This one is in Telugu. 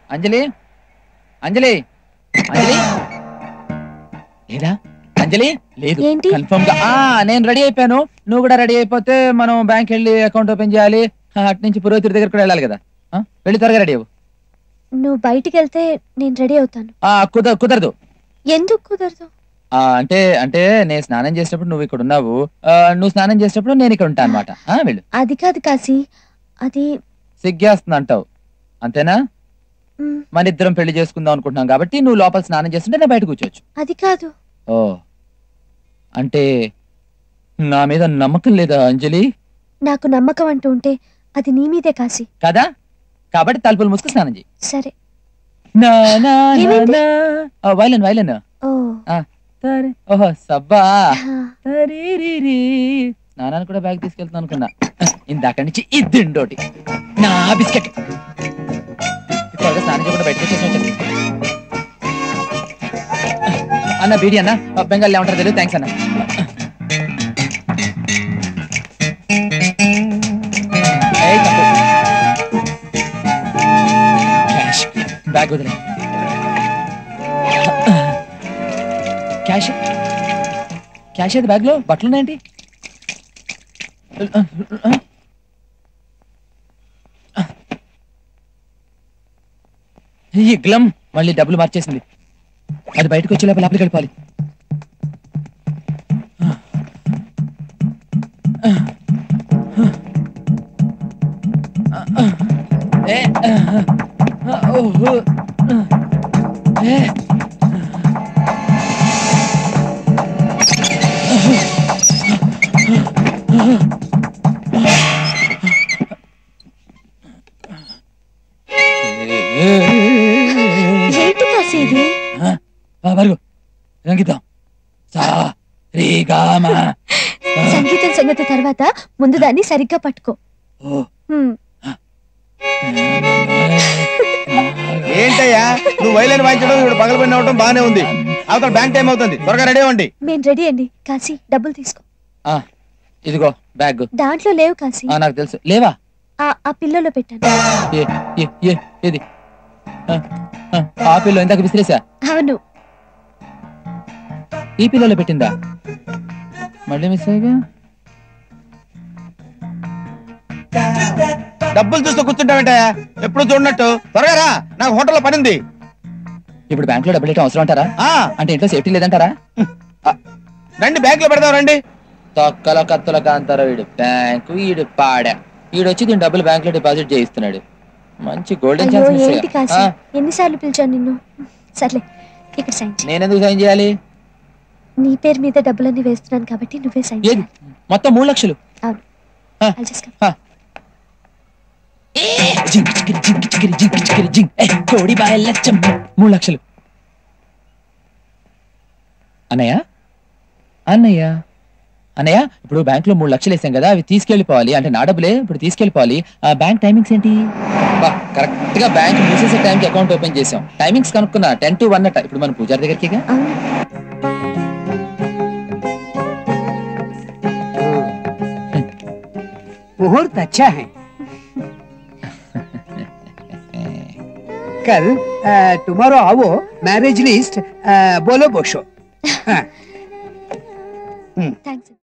అంజలి అంజలి అంజలి లేదా అంజలి లేదు ఏంటి? కన్ఫర్మ్ గా ఆ నేను రెడీ అయిపోయాను నువ్వు కూడా రెడీ అయిపోతే మనం బ్యాంక్ వెళ్ళి అకౌంట్ ఓపెన్ చేయాలి ఆ, అటు నుంచి పురోహితుడి దగ్గర కూడా వెళ్ళాలి కదా ఆ, వెళ్ళి త్వరగా రెడీ అవ్వు నువ్వు బయటికి వెళ్తే నేను రెడీ అవుతాను ఆ, కుద కుదరదు ఎందుకు కుదరదు ఆ, అంటే అంటే నేను స్నానం చేసేటప్పుడు నువ్వు ఇక్కడ ఉన్నావు ఆ, నువ్వు స్నానం చేసేటప్పుడు నేను ఇక్కడ ఉంటాను అనమాట వెళ్ళు అది కాదు కాశీ అది సిగ్గేస్తుంది అంటావు అంతేనా మ్, మన ఇద్దరం పెళ్లి చేసుకుందాం అనుకుంటున్నాం కాబట్టి నువ్వు లోపల స్నానం చేస్తుంటే నేను బయట కూర్చోవచ్చు అది కాదు ఓ అంటే నా మీద నమ్మకం లేదా అంజలి నాకు నమ్మకం అంటూ ఉంటే అది నీ మీదే కాశీ కదా కాబట్టి తలుపులు మూసుకు స్నానం చేయి సరే నా నా నా ఏమైంది? నా ఆ, వైలన్ వైలన్ ఓ తరే ఓహో సబ్బా ఆ, తరీరిరి. స్నానాన్ని కూడా బ్యాగ్ తీసుకెళ్తాను అనుకున్నా ఇందాక నుంచి ఇద్దిండోటి నా బిస్కెట్ త్వరగా స్నానం చేయకుండా బయటకు వచ్చేసి అన్న బీడి అన్న బెంగాల్ ఏమంటారు తెలియదు థ్యాంక్స్ అన్న ఏయ్, తప్పు. క్యాష్ బ్యాగ్ వదిలే క్యాష్ క్యాష్ అయితే బ్యాగ్ లో బట్టలు ఉన్నాయండి ఈ గ్లమ్ మళ్ళీ డబ్బులు మార్చేసింది అది బయటకు వచ్చే లోపల లోపలికి వెళ్ళిపోవాలి ఏ, ఓహో. ఏ. ఏంటి కాశీ ఇది వరకు సంగీతం సా రీ గా మా సంగీతం సంగతి తర్వాత ముందు దాన్ని సరిగ్గా పట్టుకో ఓ హ్మ్, ఏంటయ్యా నువ్వు వైలెన్ వాయించడం ఇప్పుడు పగలబడి అవడం బానే ఉంది అవతల బ్యాంక్ టైం అవుతుంది త్వరగా రెడీ అవ్వండి మేం రెడీ అండి కాశీ డబ్బులు తీసుకో ఆ, ఇదిగో బ్యాగ్ దాంట్లో లేవు కాశీ ఆ, నాకు తెలుసు లేవా ఆ ఆ పిల్లలో పెట్టాను ఏ ఏ ఏ ఏది ఆ, ఆ, ఆ పిల్లో ఇందాక విసిరేసా అవును ఈ పిల్లలో పెట్టిందా మళ్ళీ మిస్ అయ్యగా డబ్బులు చూస్తూ కూర్చుంటావేంటయ్యా ఎప్పుడు చూడనట్టు త్వరగా రా నాకు హోటల్లో పని ఉంది ఇప్పుడు బ్యాంక్ లో డబ్బులు ఇవ్వడం అవసరం అంటారా ఆ అంటే ఇంట్లో సేఫ్టీ లేదంటారా రండి బ్యాంక్ లో పెడదాం రండి తొక్కల కత్తుల కాంతారా వీడు బ్యాంకు వీడు పాడా వీడు వచ్చి దీని డబ్బులు బ్యాంక్ లో డిపాజిట్ చేయిస్తున్నాడు మంచి గోల్డెన్ అయ్యో ఛాన్స్ ఏంటి కాశీ ఎన్నిసార్లు పిలిచాను నిన్ను సర్లే ఇక్కడ సైన్ చేయి. నేనెందుకు సైన్ చేయాలి నీ పేరు మీద డబ్బులన్నీ వేస్తున్నాను కాబట్టి నువ్వే సైన్ ఏది చేయాలి మొత్తం మూడు లక్షలు అవును ఆ. I'll just come. ఆ. ఏ, జింక్ చికిరి జింక్ చికిరి జింక్ చికిరి జింక్ ఏ, కోడి బాయ లచ్చం మూడు లక్షలు అన్నయ్య అన్నయ్య అన్నయ్య ఇప్పుడు బ్యాంక్ లో మూడు లక్షలు వేసాం కదా అవి తీసుకెళ్లిపోవాలి అంటే నా డబ్బులే ఇప్పుడు తీసుకెళ్లిపోవాలి ఆ బ్యాంక్ టైమింగ్స్ ఏంటి బా కరెక్ట్ గా బ్యాంక్ మూసేసే టైంకి అకౌంట్ ఓపెన్ చేసాం టైమింగ్స్ కనుక్కున్నా టెన్ టు వన్ అట ఇప్పుడు మన పూజారి దగ్గరికి అవును मुहूर्त अच्छा है कल टुमारो आओ मैरिज लिस्ट बोलो बोशो हाँ థ్యాంక్స్